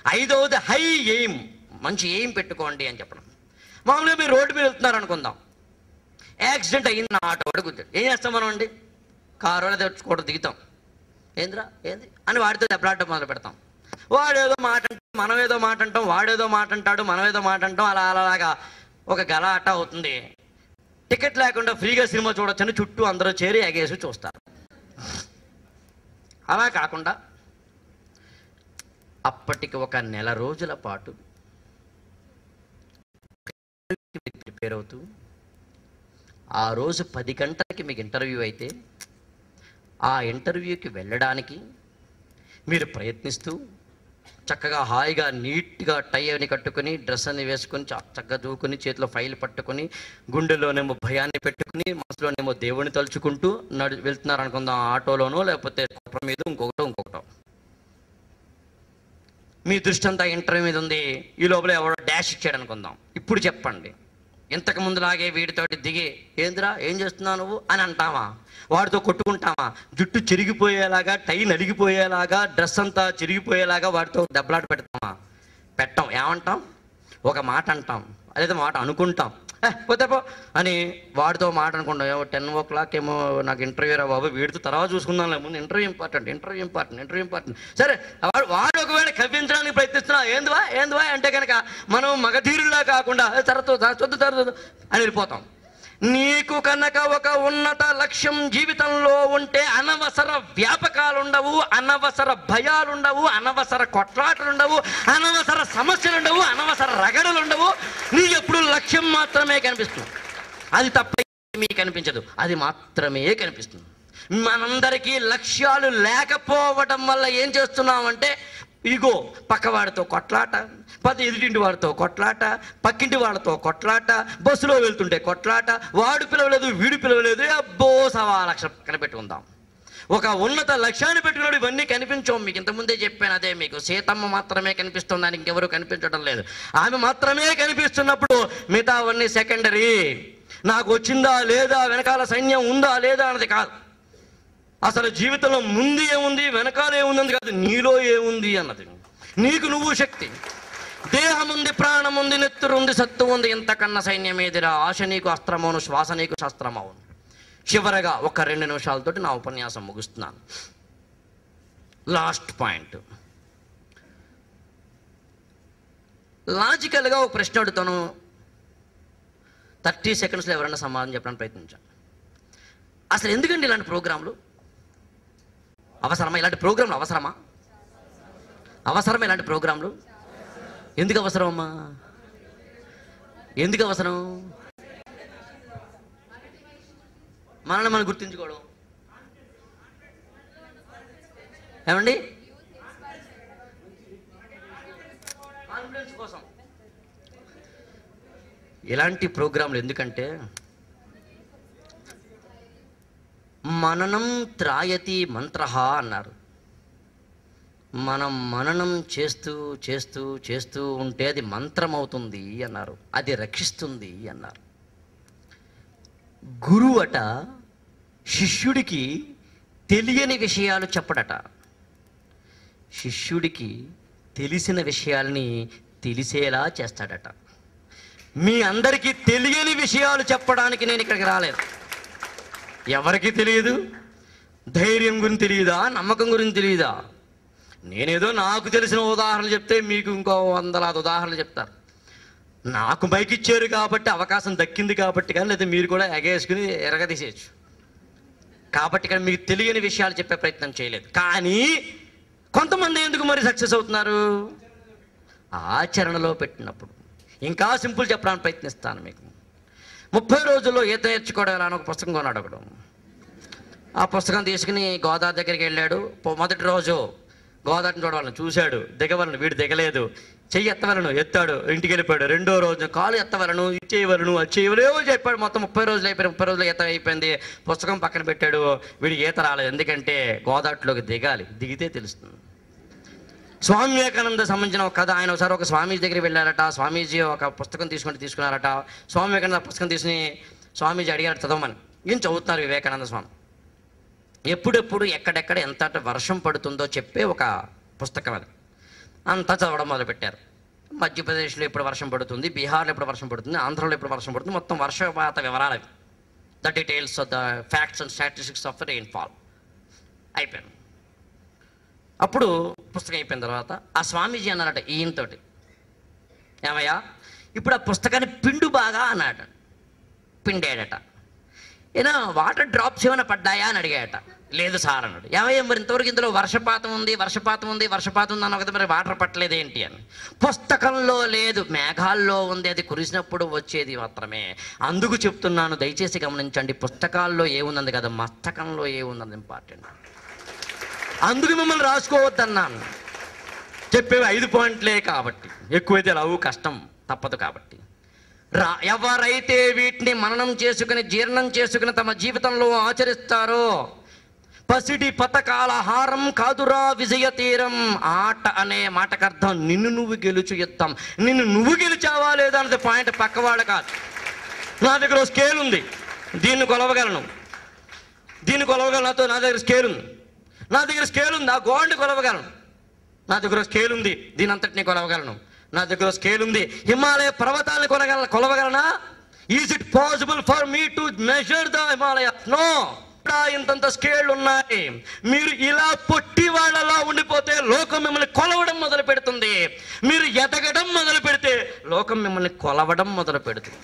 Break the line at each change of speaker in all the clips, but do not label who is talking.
ఐదవది high aim మంచి aim పెట్టుకోండి అని చెప్పడం మామూలుగా మీరు రోడ్డు మీద వెళ్తున్నారు అనుకుందాం యాక్సిడెంట్ అయ్యింది నా ఆటో అడుగుతాడు ఏం చేస్తాం మనం అండి కారు లేదా తెచ్చుకోవడం దిగుతాం ఏందిరా ఏంది అని వాడితో దెబ్బలాడటం మొదలు పెడతాం వాడేదో మాట అంటాం మనం ఏదో మాట అంటాం వాడేదో మాట అంటాడు మనం ఏదో మాట అంటాం అలా అలా అలాగా ఒక గలాట అవుతుంది టికెట్ లేకుండా ఫ్రీగా సినిమా చూడొచ్చని చుట్టూ అందరూ చేరి ఎగేసి చూస్తారు అలా కాకుండా అప్పటికి ఒక నెల రోజుల పాటు ప్రిపేర్ అవుతూ ఆ రోజు పది గంటలకి మీకు ఇంటర్వ్యూ అయితే ఆ ఇంటర్వ్యూకి వెళ్ళడానికి మీరు ప్రయత్నిస్తూ చక్కగా హాయిగా నీట్గా టై అని కట్టుకుని డ్రెస్ అని వేసుకొని చ- చక్కగా దూకుని చేతిలో ఫైల్ పట్టుకుని గుండెలోనేమో భయాన్ని పెట్టుకుని మనసులోనేమో దేవుని తలుచుకుంటూ నడు వెళ్తున్నారు అనుకుందాం ఆటోలోనో లేకపోతే కుట్ర మీద ఇంకొకటో ఇంకొకటో మీ దృష్టి అంతా ఇంటర్వ్యూ మీద ఉంది ఈ లోపల ఎవడో డాష్ ఇచ్చాడు అనుకుందాం ఇప్పుడు చెప్పండి ఇంతకు ముందులాగే వీడితోటి దిగి ఏందిరా ఏం చేస్తున్నావు నువ్వు అని అంటావా వాడితో కొట్టుకుంటామా జుట్టు చెరిగిపోయేలాగా టై నలిగిపోయేలాగా డ్రెస్ అంతా చిరిగిపోయేలాగా వాడితో దెబ్బలాట పెడతామా పెట్టం ఏమంటాం ఒక మాట అంటాం అదే మాట అనుకుంటాం "ఏ, పోతే పో అని వాడితో మాట అనుకుంటాం ఏమో టెన్ ఓ క్లాక్ ఏమో నాకు ఇంటర్వ్యూ రా బాబు వీడితో తర్వాత చూసుకుందాం ముందు interview important interview important interview important సరే వాడు వాడు ఒకవేళ కవ్వించడానికి ప్రయత్నిస్తున్నా ఏందివా ఏందివా అంటే కనుక మనం మగధీరులా కాకుండా "ఏ, తరచు చొద్దు తరచు అని వెళ్ళిపోతాం నీకు కనుక ఒక ఉన్నత లక్ష్యం జీవితంలో ఉంటే అనవసర వ్యాపకాలు ఉండవు అనవసర భయాలు ఉండవు అనవసర కొట్లాటలు ఉండవు అనవసర సమస్యలు ఉండవు అనవసర రగడలు ఉండవు నీకు ఎప్పుడు లక్ష్యం మాత్రమే కనిపిస్తుంది అది తప్ప మీకు కనిపించదు అది మాత్రమే కనిపిస్తుంది మనందరికీ లక్ష్యాలు లేకపోవడం వల్ల ఏం చేస్తున్నామంటే ఇగో పక్కవాడితో కొట్లాట పది ఎదుటింటి వాడితో కొట్లాట పక్కింటి వాళ్ళతో కొట్లాట బస్సులో వెళ్తుంటే కొట్లాట వాడు పిలవలేదు వీడు పిలవలేదు అబ్బో సవా లక్ష పక్కన పెట్టుకుందాం ఒక ఉన్నత లక్ష్యాన్ని పెట్టుకున్నాడు ఇవన్నీ కనిపించవు మీకు ఇంతకుముందే చెప్పాను అదే మీకు సీతమ్మ మాత్రమే కనిపిస్తుంది దానికి ఇంకెవరు కనిపించడం లేదు ఆమె మాత్రమే కనిపిస్తున్నప్పుడు మిగతా అవన్నీ సెకండరీ నాకు వచ్చిందా లేదా వెనకాల సైన్యం ఉందా లేదా అన్నది కాదు అసలు జీవితంలో ముందు ఏముంది వెనకాల ఏముంది కాదు నీలో ఏముంది అన్నది నీకు నువ్వు శక్తి దేహం ఉంది ప్రాణం ఉంది నెత్తురు ఉంది సత్తు ఉంది ఇంతకన్నా సైన్యం ఏదిరా ఆశ నీకు అస్త్రమవును శ్వాస నీకు శస్త్రమవును చివరగా ఒక రెండు నిమిషాలతోటి నా ఉపన్యాసం ముగిస్తున్నాను లాస్ట్ పాయింట్ లాజికల్గా ఒక ప్రశ్న అడుగుతాను థర్టీ సెకండ్స్లో ఎవరైనా సమాధానం చెప్పడానికి ప్రయత్నించాను అసలు ఎందుకండి ఇలాంటి ప్రోగ్రాంలు అవసరమా ఇలాంటి ప్రోగ్రాంలు అవసరమా అవసరమా ఇలాంటి ప్రోగ్రాంలు ఎందుకు అవసరం అమ్మా ఎందుకు అవసరం మనల్ని మనం గుర్తించుకోవడం ఏమండి కాన్ఫిడెన్స్ కోసం ఇలాంటి ప్రోగ్రాంలు ఎందుకంటే మననం త్రాయతి మంత్ర అన్నారు మనం మననం చేస్తూ చేస్తూ చేస్తూ ఉంటే అది మంత్రం అవుతుంది అన్నారు అది రక్షిస్తుంది అన్నారు గురువు అట శిష్యుడికి తెలియని విషయాలు చెప్పడట శిష్యుడికి తెలిసిన విషయాల్ని తెలిసేలా చేస్తాడట మీ అందరికీ తెలియని విషయాలు చెప్పడానికి నేను ఇక్కడికి రాలేదు ఎవరికి తెలియదు ధైర్యం గురించి తెలియదా నమ్మకం గురించి తెలియదా నేనేదో నాకు తెలిసిన ఉదాహరణలు చెప్తే మీకు ఇంకో వందలాది ఉదాహరణలు చెప్తారు నాకు బైక్ ఇచ్చారు కాబట్టి అవకాశం దక్కింది కాబట్టి కానీ లేదా మీరు కూడా ఎగేసుకుని ఎరగదీసేయచ్చు కాబట్టి ఇక్కడ మీకు తెలియని విషయాలు చెప్పే ప్రయత్నం చేయలేదు కానీ కొంతమంది ఎందుకు మరి సక్సెస్ అవుతున్నారు ఆచరణలో పెట్టినప్పుడు ఇంకా సింపుల్ చెప్పడానికి ప్రయత్నిస్తాను మీకు ముప్పై రోజుల్లో ఈత నేర్చుకోవడం ఎలా అని ఒక పుస్తకం కొన్నాడు ఒకడు ఆ పుస్తకం తీసుకుని గోదావరి దగ్గరికి వెళ్ళాడు పో- మొదటి రోజు గోదావరిని చూడవాళ్ళని చూశాడు దిగవలను వీడు దిగలేదు చెయ్యి ఎత్తవలను ఎత్తాడు ఇంటికి వెళ్ళిపోయాడు రెండో రోజు కాలు ఎత్తవలను ఇచ్చేయవలను అది చేయవలేవో చెప్పాడు మొత్తం ముప్పై రోజులు అయిపోయింది ముప్పై రోజులు ఈత అయిపోయింది పుస్తకం పక్కన పెట్టాడు వీడికి ఈత రాలేదు ఎందుకంటే గోదావరిలోకి దిగాలి దిగితే తెలుస్తుంది స్వామి వివేకానంద సంబంధించిన ఒక కథ ఆయన ఒకసారి ఒక స్వామీజీ దగ్గరికి వెళ్ళారట స్వామీజీ ఒక పుస్తకం తీసుకుంటే తీసుకున్నారట స్వామి వివేకానంద ఆ పుస్తకం తీసుకుని స్వామీజీ అడిగారు చదవమని ఏం చదువుతున్నారు వివేకానంద స్వామి ఎప్పుడెప్పుడు ఎక్కడెక్కడ ఎంత వర్షం పడుతుందో చెప్పే ఒక పుస్తకం అది అంతా చదవడం మొదలుపెట్టారు మధ్యప్రదేశ్లో ఎప్పుడు వర్షం పడుతుంది బీహార్లో ఎప్పుడు వర్షం పడుతుంది ఆంధ్రలో ఎప్పుడు వర్షం పడుతుంది మొత్తం వర్షపాత వివరాలు అవి the details of the facts and statistics of rainfall అయిపోయింది అప్పుడు పుస్తకం అయిపోయిన తర్వాత ఆ స్వామీజీ అన్నారట ఈయనతోటి ఏమయ్యా ఇప్పుడు ఆ పుస్తకాన్ని పిండు బాగా అన్నాడు పిండాడట ఏనా వాటర్ డ్రాప్స్ ఏమైనా పడ్డాయా అని అడిగాడట లేదు సార్ అన్నాడు ఏమయ్య మరి ఇంతవరకు ఇందులో వర్షపాతం ఉంది వర్షపాతం ఉంది వర్షపాతం ఉంది అన్న కదా మరి వాటర్ పట్టలేదు ఏంటి అని పుస్తకంలో లేదు మేఘాల్లో ఉంది అది కురిసినప్పుడు వచ్చేది మాత్రమే అందుకు చెప్తున్నాను దయచేసి గమనించండి పుస్తకాల్లో ఏముంది కదా మస్తకంలో ఏముంది ఇంపార్టెంట్ అందుకు మిమ్మల్ని రాసుకోవద్దన్నాను చెప్పేవి ఐదు పాయింట్లే కాబట్టి ఎక్కువైతే రావు కష్టం తప్పదు కాబట్టి రా ఎవరైతే వీటిని మననం చేసుకుని జీర్ణం చేసుకుని తమ జీవితంలో ఆచరిస్తారో పసిడి పతకాల హారం కాదురా విజయ తీరం ఆట అనే మాటకు అర్థం నిన్ను నువ్వు గెలుచు యుద్ధం నిన్ను నువ్వు గెలిచావా లేదా అన్నది పాయింట్ పక్కవాడు కాదు నా దగ్గర ఓ స్కేల్ ఉంది దీన్ని కొలవగలను దీన్ని కొలవగలను నాతో నా దగ్గర స్కేల్ ఉంది నా దగ్గర స్కేల్ ఉంది ఆ గోల్డ్ కొలవగలను నా దగ్గర స్కేల్ ఉంది దీని అంతటిని కొలవగలను నా దగ్గర స్కేల్ ఉంది హిమాలయ పర్వతాలను కొలగల కొలవగలనా is it possible for me to measure the Himalaya no ఇంతంత స్కేల్ ఉన్నాయి మీరు ఇలా పొట్టి వాళ్ళలా ఉండిపోతే లోకం మిమ్మల్ని కొలవడం మొదలు పెడుతుంది మీరు ఎదగడం మొదలు పెడితే లోకం మిమ్మల్ని కొలవడం మొదలు పెడుతుంది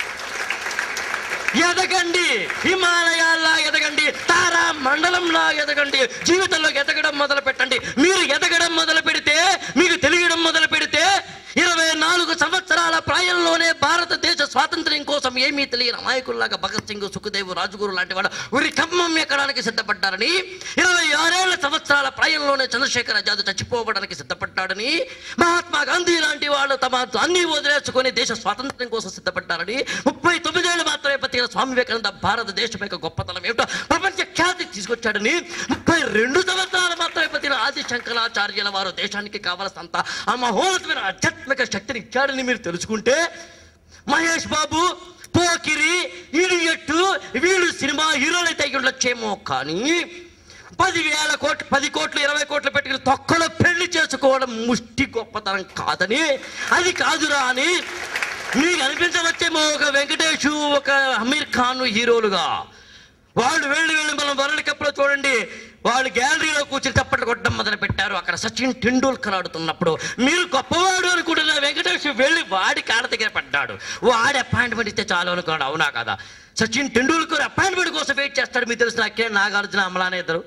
ఎదగండి హిమాలయాల్లా ఎదగండి తారా మండలంలా ఎదగండి జీవితంలో ఎదగడం మొదలు పెట్టండి మీరు ఎదగడం మొదలు పెడితే మీకు తెలియడం మొదలు పెడితే ఇరవై నాలుగు సంవత్సరాల ప్రాయంలోనే భారతదేశ స్వాతంత్ర్యం కోసం ఏమీ తెలియని అమాయకుల్లాగా భగత్ సింగ్ సుఖదేవ్ రాజుగురు లాంటి వాళ్ళు ఉరి కమ్మం ఎక్కడానికి సిద్ధపడ్డారని ఇరవై ఆరేళ్ల సంవత్సరాల ప్రాయంలోనే చంద్రశేఖర్ ఆజాద్ చచ్చిపోవడానికి సిద్ధపడ్డాడని మహాత్మా గాంధీ లాంటి వాళ్ళు తమ అన్ని వదిలేసుకొని దేశ స్వాతంత్ర్యం కోసం సిద్ధపడ్డారని ముప్పై తొమ్మిదేళ్ళు మాత్రమే బతికిన స్వామి వివేకానంద భారతదేశం యొక్క గొప్పతనం ఏమిటో ప్రపంచ ఖ్యాతి తీసుకొచ్చాడని ముప్పై రెండు సంవత్సరాలు మాత్రమే బతికిన ఆది శంకరాచార్యుల వారు దేశానికి కావలసినంత ఆ మహోన్నతమైన ఆధ్యాత్మిక శక్తిని ఇచ్చాడని మీరు తెలుసుకుంటే మహేష్ బాబు పోకిరి ఇడియట్టు వీళ్ళు సినిమా హీరోలు అయితే అయి ఉండొచ్చేమో కానీ పదివేల కోట్లు పది కోట్లు ఇరవై కోట్లు పెట్టుకుని తొక్కలో పెళ్లి చేసుకోవడం ముష్టి గొప్పతనం కాదని అది కాదురా అని మీకు అనిపించవచ్చేమో ఒక వెంకటేష్ ఒక అమీర్ ఖాన్ హీరోలుగా వాళ్ళు వెళ్ళి వెళ్ళి మనం వరల్డ్ కప్లో చూడండి వాళ్ళు గ్యాలరీలో కూర్చుని చప్పట్లు కొట్టడం మొదలు పెట్టారు అక్కడ సచిన్ టెండూల్కర్ ఆడుతున్నప్పుడు మీరు గొప్పవాడు అనుకుంటున్న వెంకటేష్ వెళ్ళి వాడి కాళ్ళ దగ్గర పడ్డాడు వాడి అపాయింట్మెంట్ ఇస్తే చాలు అనుకున్నాడు అవునా కదా సచిన్ టెండూల్కర్ అపాయింట్మెంట్ కోసం వెయిట్ చేస్తాడు మీకు తెలిసిన అక్కే నాగార్జున అమలానే ఇద్దరు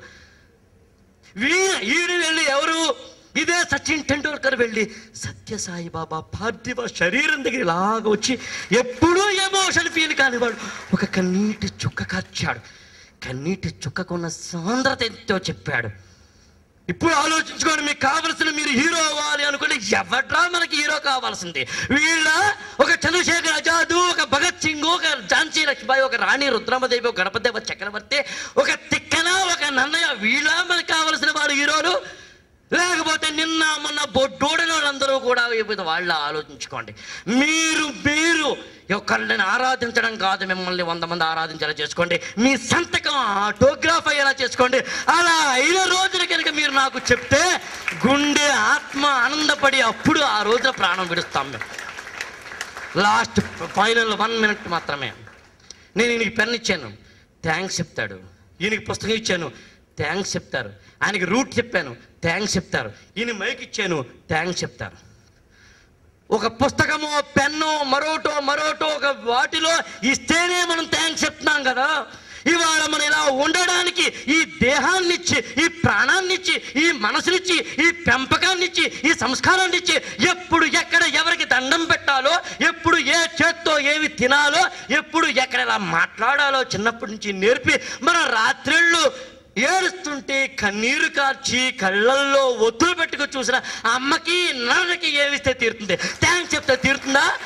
వీణ ఈడు వెళ్ళి ఎవరు ఇదే సచిన్ టెండూల్కర్ వెళ్ళి సత్యసాయి బాబా పార్థివ శరీరం దగ్గర ఇలాగ వచ్చి ఎప్పుడూ ఎమోషన్ ఫీల్ కానివాడు ఒక కన్నీటి చుక్క కార్చాడు కన్నీటి చుక్కకున్న సాంద్రత ఎంతో చెప్పాడు ఇప్పుడు ఆలోచించుకోండి మీకు కావలసిన మీరు హీరో అవ్వాలి అనుకుంటే ఎవడ్రా మనకి హీరో కావాల్సింది వీళ్ళ ఒక చంద్రశేఖర్ ఆజాద్ ఒక భగత్ సింగ్ ఒక ఝాన్సీ లక్ష్మీబాయి ఒక రాణి రుద్రమదేవి ఒక గణపదేవ చక్రవర్తి ఒక తిక్కన ఒక నన్నయ్య వీళ్ళ మనకి కావలసిన వాడు హీరోలు లేకపోతే నిన్న మొన్న బొడ్డోడిన వాళ్ళందరూ కూడా వివిధ వాళ్ళ ఆలోచించుకోండి మీరు మీరు ఒకళ్ళని ఆరాధించడం కాదు మిమ్మల్ని వంద మంది ఆరాధించేలా చేసుకోండి మీ సంతకం ఆటోగ్రాఫ్ అయ్యేలా చేసుకోండి అలా అయిన రోజున కనుక మీరు నాకు చెప్తే గుండె ఆత్మ ఆనందపడి అప్పుడు ఆ రోజున ప్రాణం విడుస్తాం మేము లాస్ట్ ఫైనల్ వన్ మినిట్ మాత్రమే నేను ఈయనకి పెన్ ఇచ్చాను థ్యాంక్స్ చెప్తాడు ఈయనకి పుస్తకం ఇచ్చాను థ్యాంక్స్ చెప్తారు ఆయనకి రూట్ చెప్పాను థ్యాంక్స్ చెప్తారు ఈయన మైక్ ఇచ్చాను థ్యాంక్స్ చెప్తారు ఒక పుస్తకమో పెన్నో మరోటో మరోటో ఒక వాటిలో ఇస్తేనే మనం థ్యాంక్స్ చెప్తున్నాం కదా ఇవాళ మనం ఇలా ఉండడానికి ఈ దేహాన్నిచ్చి ఈ ప్రాణాన్నిచ్చి ఈ మనసునిచ్చి ఈ పెంపకాన్నిచ్చి ఈ సంస్కారాన్నిచ్చి ఎప్పుడు ఎక్కడ ఎవరికి దండం పెట్టాలో ఎప్పుడు ఏ చేత్తో ఏవి తినాలో ఎప్పుడు ఎక్కడ ఎలా మాట్లాడాలో చిన్నప్పటి నుంచి నేర్పి మన రాత్రిళ్ళు ఏడుస్తుంటే కన్నీరు కార్చి కళ్ళల్లో ఒత్తులు పెట్టుకు చూసిన అమ్మకి నాన్నకి ఏమిస్తే తీరుతుంది థ్యాంక్స్ చెప్తే తీరుతుందా